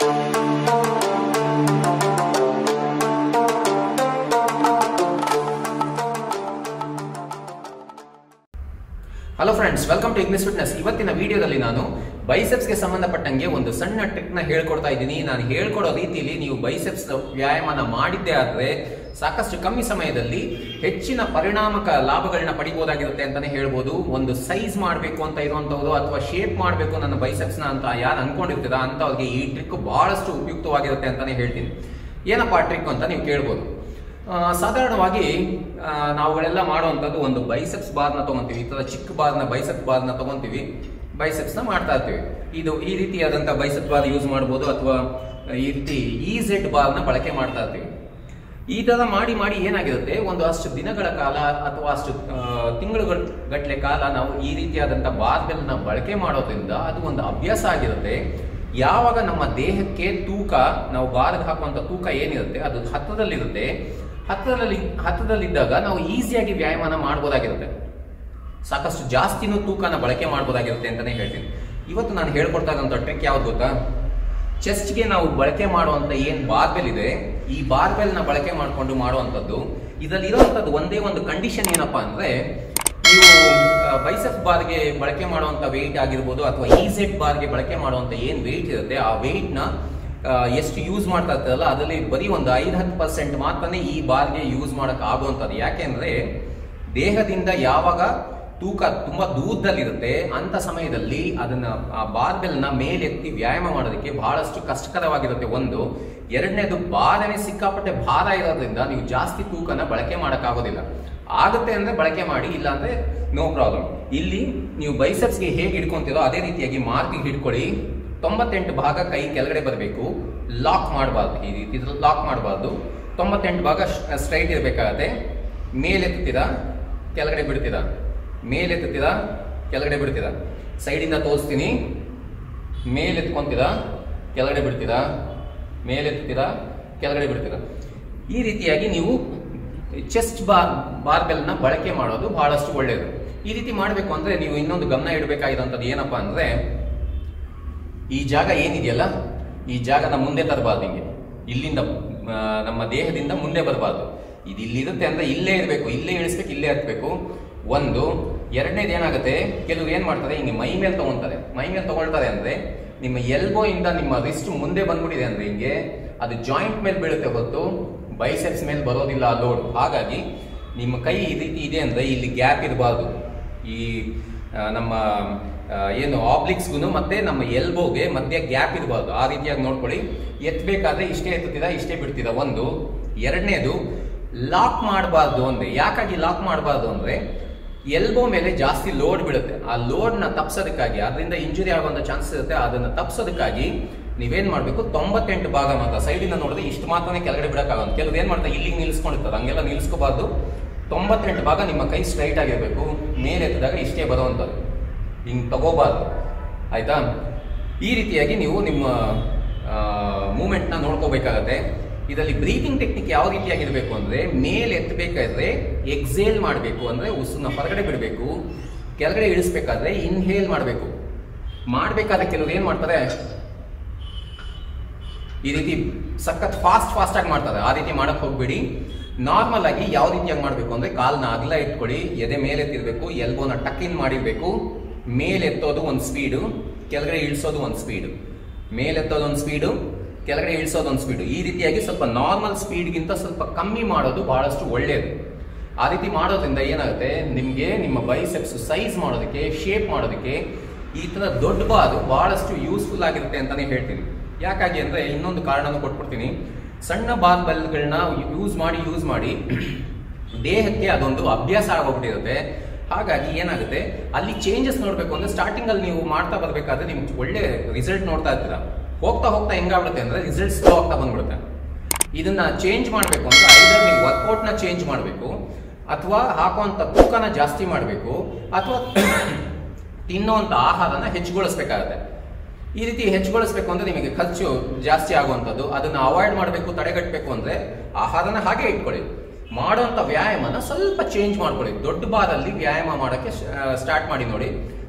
Hello friends welcome to Ignis fitness ಇವತ್ತಿನ ವಿಡಿಯೋದಲ್ಲಿ ನಾನು ಬೈಸೆಪ್ಸ್ಗೆ ಸಂಬಂಧಪಟ್ಟಂಗೆ ಒಂದು ಸಣ್ಣ ಟ್ರಿಕ್ ನ ಹೇಳ್ಕೊಡ್ತಾ ಇದ್ದೀನಿ ನಾನು ಹೇಳ್ಕೊಡೋ ರೀತಿಯಲ್ಲಿ ನೀವು ಬೈಸೆಪ್ಸ್ ವ್ಯಾಯಾಮನ ಮಾಡಿದ್ದೇ ಆದ್ರೆ ಸಾಕಷ್ಟು ಕಮ್ಮಿ ಸಮಯದಲ್ಲಿ ಹೆಚ್ಚಿನ ಪರಿಣಾಮಕ ಲಾಭಗಳನ್ನ ಪಡಿಬಹುದಾಗಿರುತ್ತೆ ಅಂತಾನೆ ಹೇಳ್ಬೋದು ಒಂದು ಸೈಜ್ ಮಾಡಬೇಕು ಅಂತ ಇರುವಂತವ್ರು ಅಥವಾ ಶೇಪ್ ಮಾಡಬೇಕು ನನ್ನ ಬೈಸೆಪ್ಸ್ ನ ಅಂತ ಯಾರು ಅನ್ಕೊಂಡಿರ್ತೀರಾ ಅಂತವ್ರಿಗೆ ಈ ಟ್ರಿಕ್ ಬಹಳಷ್ಟು ಉಪಯುಕ್ತವಾಗಿರುತ್ತೆ ಅಂತಾನೆ ಹೇಳ್ತೀನಿ ಏನಪ್ಪಾ ಟ್ರಿಕ್ ಅಂತ ನೀವು ಕೇಳ್ಬೋದು ಆ, ಸಾಧಾರಣವಾಗಿ ಆ, ನಾವುಗಳೆಲ್ಲ ಮಾಡುವಂಥದ್ದು ಒಂದು ಬೈಸೆಪ್ಸ್ ಬಾರ್ನ ತಗೊಂತೀವಿ ಈ ತರ ಚಿಕ್ಕ ಬಾರ್ನ ಬೈಸೆಪ್ಸ್ ಬಾರ್ನ ತಗೊಂತೀವಿ ಬೈಸೆಪ್ಸ್ ನ ಮಾಡ್ತಾ ಇರ್ತೀವಿ ಇದು ಈ ರೀತಿಯಾದಂಥ ಬೈಸೆಪ್ಸ್ ಬಾರ್ ಯೂಸ್ ಮಾಡ್ಬೋದು ಅಥವಾ ಈ ರೀತಿ ಇ ಜೆಡ್ ಬಾರ್ನ ಬಳಕೆ ಮಾಡ್ತಾ ಇರ್ತೀವಿ ಈ ತರ ಮಾಡಿ ಮಾಡಿ ಏನಾಗಿರುತ್ತೆ ಒಂದು ಅಷ್ಟು ದಿನಗಳ ಕಾಲ ಅಥವಾ ಅಷ್ಟು ತಿಂಗಳುಗಳ ಗಟ್ಟಲೆ ಕಾಲ ನಾವು ಈ ರೀತಿಯಾದಂಥ ಬಾರ್ಬೆಲ್ನ ಬಳಕೆ ಮಾಡೋದ್ರಿಂದ ಅದು ಒಂದು ಅಭ್ಯಾಸ ಆಗಿರುತ್ತೆ ಯಾವಾಗ ನಮ್ಮ ದೇಹಕ್ಕೆ ತೂಕ ನಾವು ಬಾರ್ಗೆ ಹಾಕುವಂತ ತೂಕ ಏನಿರುತ್ತೆ ಅದು ಹತ್ತದಲ್ಲಿರುತ್ತೆ ಹತ್ತದಲ್ಲಿ ಹತ್ತದಲ್ಲಿದ್ದಾಗ ನಾವು ಈಸಿಯಾಗಿ ವ್ಯಾಯಾಮನ ಮಾಡ್ಬೋದಾಗಿರುತ್ತೆ ಸಾಕಷ್ಟು ಜಾಸ್ತಿನೂ ತೂಕನ ಬಳಕೆ ಮಾಡ್ಬೋದಾಗಿರುತ್ತೆ ಅಂತಾನೆ ಹೇಳ್ತೀನಿ ಇವತ್ತು ನಾನು ಹೇಳ್ಕೊಡ್ತಾ ಇದ್ದಂಥ ಟ್ರಿಕ್ ಯಾವ್ದು ಗೊತ್ತಾ ಚೆಸ್ಟ್ಗೆ ನಾವು ಬಳಕೆ ಮಾಡುವಂತ ಏನ್ ಬಾರ್ಬೆಲ್ ಇದೆ ಈ ಬಾರ್ಬೆಲ್ ನ ಬಳಕೆ ಮಾಡಿಕೊಂಡು ಮಾಡುವಂಥದ್ದು ಇದರಲ್ಲಿ ಇರುವಂತದ್ದು ಒಂದೇ ಒಂದು ಕಂಡೀಷನ್ ಏನಪ್ಪಾ ಅಂದ್ರೆ ನೀವು ಬೈಸೆಪ್ ಬಾರ್ಗೆ ಬಳಕೆ ಮಾಡುವಂತ ವೆಯ್ಟ್ ಆಗಿರ್ಬೋದು ಅಥವಾ ಇ ಸೆಟ್ ಬಾರ್ಗೆ ಬಳಕೆ ಮಾಡುವಂತ ಏನ್ ವೆಯ್ಟ್ ಇರುತ್ತೆ ಆ ವೆಯ್ಟ್ ನ ಆ, ಎಷ್ಟು ಯೂಸ್ ಮಾಡ್ತಾ ಇರ್ತದಲ್ಲ ಅದರಲ್ಲಿ ಬರೀ ಒಂದು ಐದು ಹತ್ತು ಪರ್ಸೆಂಟ್ ಮಾತ್ರನೇ ಈ ಬಾರ್ಗೆ ಯೂಸ್ ಮಾಡಕ್ ಆಗುವಂಥದ್ದು ಯಾಕೆಂದ್ರೆ ದೇಹದಿಂದ ಯಾವಾಗ ತೂಕ ತುಂಬಾ ದೂರದಲ್ಲಿರುತ್ತೆ ಅಂತ ಸಮಯದಲ್ಲಿ ಅದನ್ನ ಆ ಬಾರ್ಬೆಲ್ ನ ಮೇಲೆತ್ತಿ ವ್ಯಾಯಾಮ ಮಾಡೋದಕ್ಕೆ ಬಹಳಷ್ಟು ಕಷ್ಟಕರವಾಗಿರುತ್ತೆ ಒಂದು ಎರಡನೇದು ಬಾರನೇ ಸಿಕ್ಕಾಪಟ್ಟೆ ಭಾರ ಇರೋದ್ರಿಂದ ನೀವು ಜಾಸ್ತಿ ತೂಕನ ಬಳಕೆ ಮಾಡೋಕ್ಕಾಗೋದಿಲ್ಲ ಆಗುತ್ತೆ ಅಂದ್ರೆ ಬಳಕೆ ಮಾಡಿ ಇಲ್ಲ ಅಂದ್ರೆ ನೋ ಪ್ರಾಬ್ಲಮ್ ಇಲ್ಲಿ ನೀವು ಬೈಸೆಪ್ಸ್ಗೆ ಹೇಗೆ ಹಿಡ್ಕೊಂತೀರೋ ಅದೇ ರೀತಿಯಾಗಿ ಮಾರ್ಕಿಗೆ ಹಿಡ್ಕೊಳ್ಳಿ ತೊಂಬತ್ತೆಂಟು ಭಾಗ ಕೈ ಕೆಳಗಡೆ ಬರಬೇಕು ಲಾಕ್ ಮಾಡಬಾರ್ದು ಈ ರೀತಿ ಲಾಕ್ ಮಾಡಬಾರ್ದು ತೊಂಬತ್ತೆಂಟು ಭಾಗ ಸ್ಟ್ರೈಟ್ ಇರಬೇಕಾಗತ್ತೆ ಮೇಲೆತ್ತೀರಾ ಕೆಳಗಡೆ ಬಿಡ್ತೀರಾ ಮೇಲೆತ್ತೀರಾ ಕೆಳಗಡೆ ಬಿಡ್ತೀರಾ ಸೈಡಿಂದ ತೋರಿಸ್ತೀನಿ ಮೇಲೆತ್ಕೊಂತೀರಾ ಕೆಳಗಡೆ ಬಿಡ್ತೀರಾ ಮೇಲೆತ್ತೀರಾ ಕೆಳಗಡೆ ಬಿಡ್ತೀರಾ ಈ ರೀತಿಯಾಗಿ ನೀವು ಚೆಸ್ಟ್ ಬಾರ್ ಬಾರ್ಬೆಲ್ನ ಬಳಕೆ ಮಾಡೋದು ಬಹಳಷ್ಟು ಒಳ್ಳೆಯದು ಈ ರೀತಿ ಮಾಡಬೇಕು ಅಂದ್ರೆ ನೀವು ಇನ್ನೊಂದು ಗಮನ ಇಡಬೇಕಾಗಿರೋಂಥದ್ದು ಏನಪ್ಪಾ ಅಂದ್ರೆ ಈ ಜಾಗ ಏನಿದೆಯಲ್ಲ ಈ ಜಾಗನ ಮುಂದೆ ತರಬಾರ್ದು ಹಿಂಗೆ ಇಲ್ಲಿಂದ ಆ, ನಮ್ಮ ದೇಹದಿಂದ ಮುಂದೆ ಬರಬಾರ್ದು ಇದು ಇಲ್ಲಿರುತ್ತೆ ಅಂದ್ರೆ ಇಲ್ಲೇ ಇರಬೇಕು ಇಲ್ಲೇ ಇಳಿಸ್ಬೇಕು ಇಲ್ಲೇ ಹತ್ಬೇಕು ಒಂದು ಎರಡನೇದು ಏನಾಗುತ್ತೆ ಕೆಲವರು ಏನ್ ಮಾಡ್ತಾರೆ ಹಿಂಗೆ ಮೈ ಮೇಲೆ ತಗೊಂತಾರೆ ಮೈ ಮೇಲೆ ತಗೊಳ್ತಾರೆ ಅಂದ್ರೆ ನಿಮ್ಮ ಎಲ್ಬೋ ಇಂದ ನಿಮ್ಮ ರಿಸ್ಟ್ ಮುಂದೆ ಬಂದ್ಬಿಟ್ಟಿದೆ ಅಂದ್ರೆ ಹಿಂಗೆ ಅದು ಜಾಯಿಂಟ್ ಮೇಲೆ ಬೀಳುತ್ತೆ ಹೊತ್ತು ಬೈಸೆಪ್ಸ್ ಮೇಲೆ ಬರೋದಿಲ್ಲ ಆ ಲೋಡ್ ಹಾಗಾಗಿ ನಿಮ್ಮ ಕೈ ಈ ರೀತಿ ಇದೆ ಅಂದ್ರೆ ಇಲ್ಲಿ ಗ್ಯಾಪ್ ಇರಬಾರ್ದು ಈ ಆ, ನಮ್ಮ ಆ, ಏನು ಆಬ್ಲಿಕ್ಸ್ಗೂ ಮತ್ತೆ ನಮ್ಮ ಎಲ್ಬೋಗೆ ಮಧ್ಯೆ ಗ್ಯಾಪ್ ಇರಬಾರ್ದು ಆ ರೀತಿಯಾಗಿ ನೋಡ್ಕೊಳ್ಳಿ ಎತ್ತಬೇಕಾದ್ರೆ ಇಷ್ಟೇ ಎತ್ತುತ್ತೀರಾ ಇಷ್ಟೇ ಬಿಡ್ತೀರಾ ಒಂದು ಎರಡನೇದು ಲಾಕ್ ಮಾಡಬಾರ್ದು ಅಂದ್ರೆ ಯಾಕಾಗಿ ಲಾಕ್ ಮಾಡಬಾರ್ದು ಅಂದ್ರೆ ಎಲ್ಬೋ ಮೇಲೆ ಜಾಸ್ತಿ ಲೋಡ್ ಬೀಳುತ್ತೆ ಆ ಲೋಡ್ನ ತಪ್ಸೋದಕ್ಕಾಗಿ ಅದರಿಂದ ಇಂಜುರಿ ಆಗುವಂತ ಚಾನ್ಸಸ್ ಇರುತ್ತೆ ಅದನ್ನ ತಪ್ಸೋದಕ್ಕಾಗಿ ನೀವೇನ್ ಮಾಡ್ಬೇಕು ತೊಂಬತ್ತೆಂಟು ಭಾಗ ಮಾತ್ರ ಸೈಡಿಂದ ನೋಡಿದ್ರೆ ಇಷ್ಟು ಮಾತ್ರನೇ ಕೆಳಗಡೆ ಬಿಡಕ್ಕಾಗಲ್ಲ ಕೆಲವ್ರು ಏನ್ ಮಾಡ್ತಾರೆ ಇಲ್ಲಿಗೆ ನಿಲ್ಸ್ಕೊಂಡಿರ್ತಾರೆ ಹಂಗೆಲ್ಲ ನಿಲ್ಸ್ಕೋಬಾರ್ದು ತೊಂಬತ್ತೆಂಟು ಭಾಗ ನಿಮ್ಮ ಕೈ ಸ್ಟ್ರೈಟ್ ಆಗಿರ್ಬೇಕು ಮೇಲೆ ಎತ್ತಿದಾಗ ಇಷ್ಟೇ ಬರುವಂಥದ್ದು ಹಿಂಗೆ ತಗೋಬಾರ್ದು ಆಯ್ತಾ ಈ ರೀತಿಯಾಗಿ ನೀವು ನಿಮ್ಮ ಮೂಮೆಂಟ್ನ ನೋಡ್ಕೋಬೇಕಾಗತ್ತೆ ಇದರಲ್ಲಿ ಬ್ರೀತಿಂಗ್ ಟೆಕ್ನಿಕ್ ಯಾವ ರೀತಿಯಾಗಿರ್ಬೇಕು ಅಂದ್ರೆ ಮೇಲೆ ಎತ್ತಬೇಕಾದ್ರೆ ಎಕ್ಸೇಲ್ ಮಾಡಬೇಕು ಅಂದ್ರೆ ಉಸಿರನ್ನ ಹೊರಗಡೆ ಬಿಡಬೇಕು ಕೆಳಗಡೆ ಇಳಿಸ್ಬೇಕಾದ್ರೆ ಇನ್ಹೇಲ್ ಮಾಡಬೇಕು ಮಾಡಬೇಕಾದ್ರೆ ಕೆಲವ್ರು ಏನು ಮಾಡ್ತಾರೆ ಈ ರೀತಿ ಸಖತ್ ಫಾಸ್ಟ್ ಫಾಸ್ಟ್ ಆಗಿ ಮಾಡ್ತಾರೆ ಆ ರೀತಿ ಮಾಡಕ್ ಹೋಗ್ಬೇಡಿ ನಾರ್ಮಲ್ ಆಗಿ ಯಾವ ರೀತಿಯಾಗಿ ಮಾಡಬೇಕು ಅಂದ್ರೆ ಕಾಲ್ನ ಅಗಲ ಇಟ್ಕೊಳ್ಳಿ ಎದೆ ಮೇಲೆ ತಿರ್ಬೇಕು ಎಲ್ಬೋನ ಟಕ್ ಇನ್ ಮಾಡಿರ್ಬೇಕು ಮೇಲೆ ಎತ್ತೋದು ಒಂದು ಸ್ಪೀಡು ಕೆಳಗಡೆ ಇಳಿಸೋದು ಒಂದು ಸ್ಪೀಡು ಮೇಲೆ ಎತ್ತೋದು ಒಂದು ಸ್ಪೀಡು ಕೆಳಗಡೆ ಇಳಿಸೋದು ಒಂದು ಸ್ಪೀಡು ಈ ರೀತಿಯಾಗಿ ಸ್ವಲ್ಪ ನಾರ್ಮಲ್ ಸ್ಪೀಡ್ಗಿಂತ ಸ್ವಲ್ಪ ಕಮ್ಮಿ ಮಾಡೋದು ಬಹಳಷ್ಟು ಒಳ್ಳೆಯದು ಆ ರೀತಿ ಮಾಡೋದ್ರಿಂದ ಏನಾಗುತ್ತೆ ನಿಮಗೆ ನಿಮ್ಮ ಬೈಸೆಪ್ಸ್ ಸೈಜ್ ಮಾಡೋದಕ್ಕೆ ಶೇಪ್ ಮಾಡೋದಕ್ಕೆ ಈ ತರ ದೊಡ್ಡ ಬಾದು ಬಹಳಷ್ಟು ಯೂಸ್ಫುಲ್ ಆಗಿರುತ್ತೆ ಅಂತಾನೆ ಹೇಳ್ತೀನಿ ಯಾಕಾಗಿ ಅಂದ್ರೆ ಇನ್ನೊಂದು ಕಾರಣನೂ ಕೊಟ್ಬಿಡ್ತೀನಿ ಸಣ್ಣ ಬಾರ್ಬೆಲ್ಗಳನ್ನ ಯೂಸ್ ಮಾಡಿ ಯೂಸ್ ಮಾಡಿ ದೇಹಕ್ಕೆ ಅದೊಂದು ಅಭ್ಯಾಸ ಆಗೋಗ್ಬಿಟ್ಟಿರುತ್ತೆ ಹಾಗಾಗಿ ಏನಾಗುತ್ತೆ ಅಲ್ಲಿ ಚೇಂಜಸ್ ನೋಡ್ಬೇಕು ಅಂದ್ರೆ ಸ್ಟಾರ್ಟಿಂಗ್ ಅಲ್ಲಿ ನೀವು ಮಾಡ್ತಾ ಬರ್ಬೇಕಾದ್ರೆ ನಿಮ್ಗೆ ಒಳ್ಳೆ ರಿಸಲ್ಟ್ ನೋಡ್ತಾ ಇರ್ತೀರಾ ಹೋಗ್ತಾ ಹೋಗ್ತಾ ಹೆಂಗಾಗ್ಬಿಡುತ್ತೆ ಅಂದ್ರೆ ರಿಸಲ್ಟ್ ಸ್ಲೋ ಆಗ್ತಾ ಬಂದ್ಬಿಡುತ್ತೆ ಇದನ್ನ ಚೇಂಜ್ ಮಾಡಬೇಕು ಅಂದ್ರೆ ಐದರ್ ನೀವು ವರ್ಕೌಟ್ ನ ಚೇಂಜ್ ಮಾಡಬೇಕು ಅಥವಾ ಹಾಕುವಂತ ತೂಕನ ಜಾಸ್ತಿ ಮಾಡಬೇಕು ಅಥವಾ ತಿನ್ನುವಂತ ಆಹಾರನ ಹೆಚ್ಚುಗೊಳಿಸ್ಬೇಕಾಗತ್ತೆ ಈ ರೀತಿ ಹೆಚ್ಚುಗೊಳಿಸ್ಬೇಕು ಅಂದ್ರೆ ನಿಮಗೆ ಖರ್ಚು ಜಾಸ್ತಿ ಆಗುವಂಥದ್ದು ಅದನ್ನ ಅವಾಯ್ಡ್ ಮಾಡಬೇಕು ತಡೆಗಟ್ಟಬೇಕು ಅಂದ್ರೆ ಆಹಾರನ ಹಾಗೆ ಇಟ್ಕೊಳ್ಳಿ ಮಾಡುವಂತ ವ್ಯಾಯಾಮನ ಸ್ವಲ್ಪ ಚೇಂಜ್ ಮಾಡ್ಕೊಳ್ಳಿ ದೊಡ್ಡ ಬಾರಲ್ಲಿ ವ್ಯಾಯಾಮ ಮಾಡೋಕ್ಕೆ ಸ್ಟಾರ್ಟ್ ಮಾಡಿ ನೋಡಿ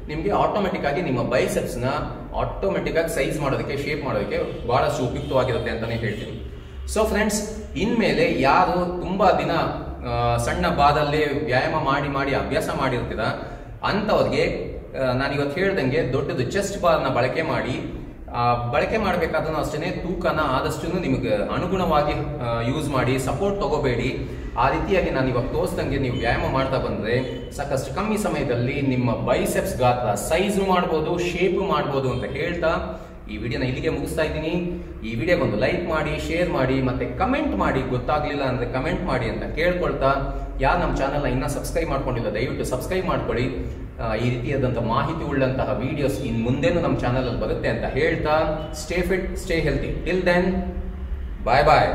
ನಿಮಗೆ ಆಟೋಮೆಟಿಕ್ ಆಗಿ ನಿಮ್ಮ ಬೈಸೆಪ್ಸ್ ನ ಆಟೋಮೆಟಿಕ್ ಆಗಿ ಸೈಜ್ ಮಾಡೋದಕ್ಕೆ ಶೇಪ್ ಮಾಡೋದಕ್ಕೆ ಬಹಳಷ್ಟು ಉಪಯುಕ್ತವಾಗಿರುತ್ತೆ ಅಂತಾನೆ ಹೇಳ್ತೀನಿ ಸೊ ಫ್ರೆಂಡ್ಸ್ ಇನ್ಮೇಲೆ ಯಾರು ತುಂಬಾ ದಿನ ಆ, ಸಣ್ಣ ಬಾದಲ್ಲಿ ವ್ಯಾಯಾಮ ಮಾಡಿ ಮಾಡಿ ಅಭ್ಯಾಸ ಮಾಡಿರ್ತೀರ ಅಂಥವ್ರಿಗೆ ನಾನು ಇವತ್ತು ಹೇಳ್ದಂಗೆ ದೊಡ್ಡದು ಚೆಸ್ಟ್ ಬಾರ್ನ ಬಳಕೆ ಮಾಡಿ ಆ, ಬಳಕೆ ಮಾಡಬೇಕಾದ್ರೂ ಅಷ್ಟೇ ತೂಕನ ಆದಷ್ಟು ನಿಮಗೆ ಅನುಗುಣವಾಗಿ ಯೂಸ್ ಮಾಡಿ ಸಪೋರ್ಟ್ ತಗೋಬೇಡಿ ಆ ರೀತಿಯಾಗಿ ನಾನು ಇವಾಗ ತೋರಿಸ್ದಂಗೆ ನೀವು ವ್ಯಾಯಾಮ ಮಾಡ್ತಾ ಬಂದ್ರೆ ಸಾಕಷ್ಟು ಕಮ್ಮಿ ಸಮಯದಲ್ಲಿ ನಿಮ್ಮ ಬೈಸೆಪ್ಸ್ ಗಾತ್ರ ಸೈಜು ಮಾಡ್ಬೋದು ಶೇಪ್ ಮಾಡ್ಬೋದು ಅಂತ ಹೇಳ್ತಾ ಈ ವಿಡಿಯೋನ ಇಲ್ಲಿಗೆ ಮುಗಿಸ್ತಾ ಇದ್ದೀನಿ ಈ ವಿಡಿಯೋಗೆ ಒಂದು ಲೈಕ್ ಮಾಡಿ ಶೇರ್ ಮಾಡಿ ಮತ್ತೆ ಕಮೆಂಟ್ ಮಾಡಿ ಗೊತ್ತಾಗ್ಲಿಲ್ಲ ಅಂದ್ರೆ ಕಮೆಂಟ್ ಮಾಡಿ ಅಂತ ಕೇಳ್ಕೊಳ್ತಾ ಯಾರು ನಮ್ಮ ಚಾನಲ್ನ ಇನ್ನೂ ಸಬ್ಸ್ಕ್ರೈಬ್ ಮಾಡ್ಕೊಂಡಿಲ್ಲ ದಯವಿಟ್ಟು ಸಬ್ಸ್ಕ್ರೈಬ್ ಮಾಡ್ಕೊಳ್ಳಿ ಆ, ಈ ರೀತಿಯಾದಂಥ ಮಾಹಿತಿ ಉಳ್ಳಂತಹ ವಿಡಿಯೋಸ್ ಇನ್ ಮುಂದೆನೂ ನಮ್ಮ ಚಾನಲಲ್ಲಿ ಬರುತ್ತೆ ಅಂತ ಹೇಳ್ತಾ stay fit stay healthy till then bye bye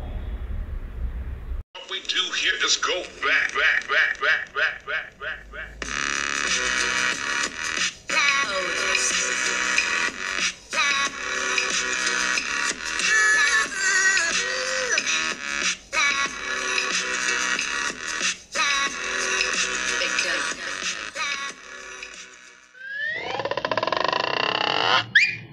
What we do here is go back, back, back, back, back, back, back, back. Big gun.